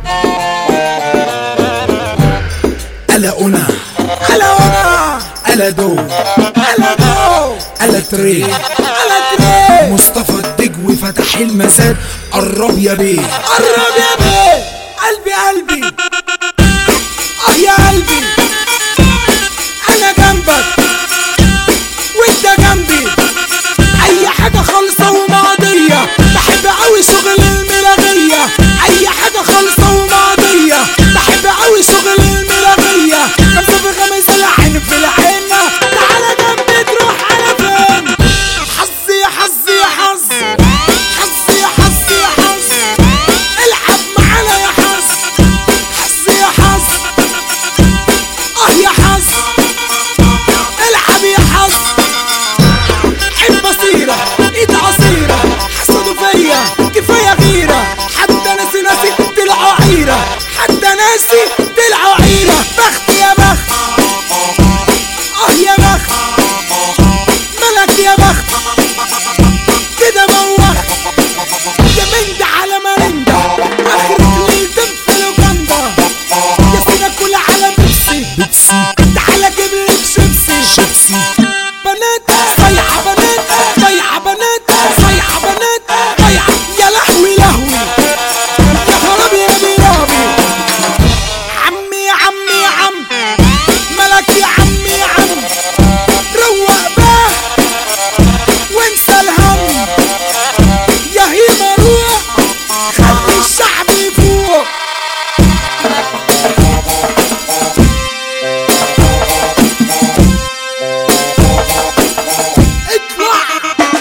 ألا أنا ألا أنا ألا دو ألا دو ألا تري ألا تري مصطفى الدجوي فتح المزاد قرب يا بيه قرب يا بيه قلبي قلبي اه يا قلبي انا جنبك وانت جنبي اي حاجة خالصة وماضية بحب اوي شغل الملاغية اي حاجة خالصة وماضية بحب اوي شغل الملاغية خمسة في خمسة العين في العين تعالى جنبي تروح على فين حظي يا حظي يا حظ حظي يا حظي يا حظ العب معانا يا حظ حظ يا حظ اه يا حظ العب يا حظ عين بصيرة ايد عصيرة حسدوا فيا كفاية غيرة حتى ناسي ناسي طلعوا عيرة حتى ناسي طلعوا عيرة بخت يا بخت اه يا بخت ملك يا بخت كده موخت يا من ده على مرندا اخرك ليل تنفل وجنبا يا سينا كل على بيبسي بيبسي تعالى جيب لك شيبسي شيبسي بنات صيحة بنات صيحة بنات صيحة بنات صيحة يا لهوي لهوي يا خرابي يا بيرابي عمي يا عمي يا عم ملك يا عمي يا عم روق باه وانسى الهم يا هيما روح خلي الشعب يفوق اطلع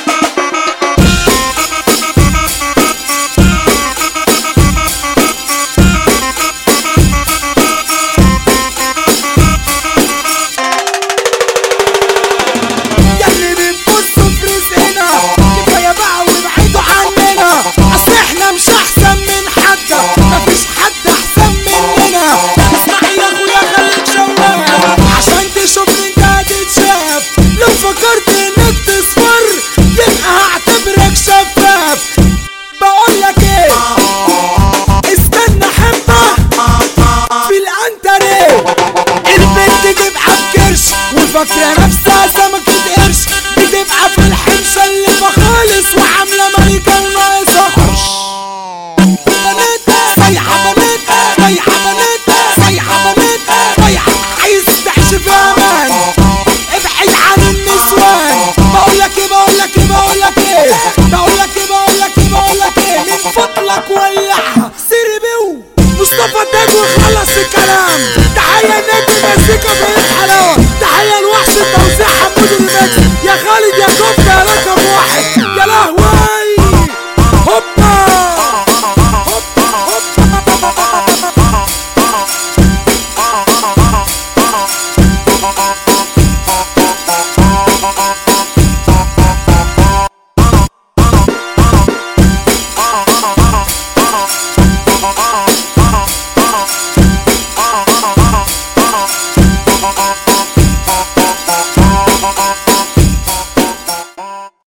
ياللي بنبصوا في رزقنا كفايه بقى وابعدوا عننا اصل احنا مش احسن من حد مفيش حد احسن مننا اسمع يا اخويا خليك شواف عشان تشوف انت هتتشاف لو فكرت انك تصفر يبقى هعتبرك شفاف بقول لك ايه استنى حبه في الانتريه البنت تبقى بكرش وفاكرة نفسها سمكة قرش بتبقى في الحنشة اللي خالص وعاملة ملكة وناقصة حرش بنات صيحة بنات صيحة بنات صيحة بنات صيحة عايز تعيش في امان ابعد عن النسوان بقولك ايه بقولك ايه بقولك ايه بقولك ايه بقولك ايه بقولك ايه من فضلك ولعها سيري بيو مصطفى الدجو خلص الكلام تحية نادي المزيكا في الحلاوة تحية لوحش التوزيع حمود المكس يا خالد يا كفتة رقم واحد